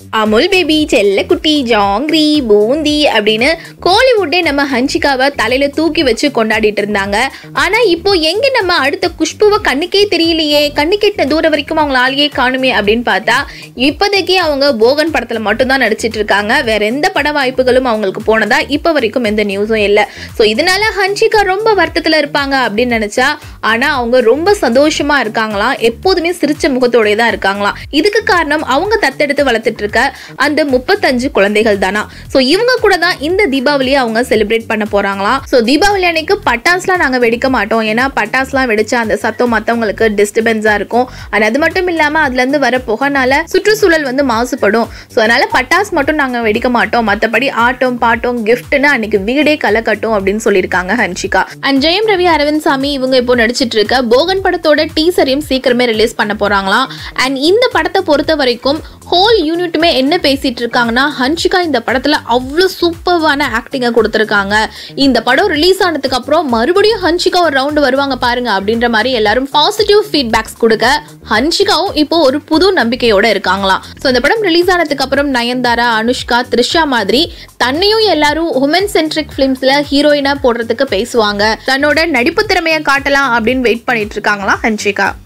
Amul baby செல்லக்குட்டி ஜாங்கிரி பூந்தி அப்படின்னு கோலிவுட்டே நம்ம ஹன்ஷிகாவை தலையில தூக்கி வச்சு கொண்டாடிட்டு இருந்தாங்க ஆனா இப்போ எங்க நம்ம அடுத்த குஷ்புவை கண்ணுக்கே தெரியலையே கண்ணு கெட்ட தூரம் வரைக்கும் அவங்கள ஆளையே காணுமே அப்படின்னு பார்த்தா இப்போதைக்கு அவங்க போகன் படத்துல மட்டும்தான் நடிச்சிட்டு இருக்காங்க வேற எந்த பட வாய்ப்புகளும் அவங்களுக்கு போனதா இப்போ வரைக்கும் எந்த நியூஸும் இல்லை ஸோ இதனால ஹன்ஷிகா ரொம்ப வருத்தத்துல இருப்பாங்க அப்படின்னு நினைச்சா ஆனா அவங்க ரொம்ப சந்தோஷமா இருக்காங்களாம் எப்போதுமே சிரிச்ச முகத்தோடய தான் இருக்காங்களாம் இதுக்கு காரணம் அவங்க தத்தெடுத்து வளர்த்துட்டு இருக்க அந்த முப்பத்தஞ்சு குழந்தைகள் தானா ஸோ இவங்க கூட தான் இந்த தீபாவளியை அவங்க செலிப்ரேட் பண்ண போறாங்களாம் ஸோ தீபாவளி அன்னைக்கு பட்டாசுலாம் நாங்க வெடிக்க மாட்டோம் ஏன்னா பட்டாசுலாம் வெடிச்சா அந்த சத்தம் மற்றவங்களுக்கு டிஸ்டர்பன்ஸா இருக்கும் and அது மட்டும் இல்லாம அதுல இருந்து வர புகைனால சுற்றுச்சூழல் வந்து மாசுபடும் ஸோ அதனால பட்டாசு மட்டும் நாங்க வெடிக்க மாட்டோம் மற்றபடி ஆட்டம் பாட்டம் கிஃப்ட்னு அன்னைக்கு வீடே களை கட்டும் அப்படின்னு சொல்லியிருக்காங்க ஹன்ஷிகா அண்ட் ஜெயம் ரவி அரவிந்த் சாமி இவங்க இப்போ நடிச்சிட்டு இருக்க போகன் படத்தோட டீசரையும் சீக்கிரமே ரிலீஸ் பண்ண போறாங்களாம் அண்ட் இந்த படத்தை பொறுத்த வரைக்கும் ஹோல் யூனிட்டுமே என்ன பேசிட்டு இருக்காங்கன்னா ஹன்ஷிகா இந்த படத்துல அவ்வளோ சூப்பர்வான ஆக்டிங்கை கொடுத்துருக்காங்க இந்த படம் ரிலீஸ் ஆனதுக்கு அப்புறம் மறுபடியும் ஹன்ஷிகா ஒரு ரவுண்டு வருவாங்க பாருங்க அப்படின்ற மாதிரி எல்லாரும் பாசிட்டிவ் ஃபீட்பேக்ஸ் கொடுக்க ஹன்ஷிகாவும் இப்போ ஒரு புது நம்பிக்கையோட இருக்காங்களாம் ஸோ இந்த படம் ரிலீஸ் ஆனதுக்கு அப்புறம் நயன்தாரா அனுஷ்கா த்ரிஷா மாதிரி தன்னையும் எல்லாரும் உமன் சென்ட்ரிக் ஃபிலிம்ஸ்ல ஹீரோயினா போடுறதுக்கு பேசுவாங்க தன்னோட நடிப்பு திறமையை காட்டலாம் அப்படின்னு வெயிட் பண்ணிட்டு இருக்காங்களாம் ஹன்ஷிகா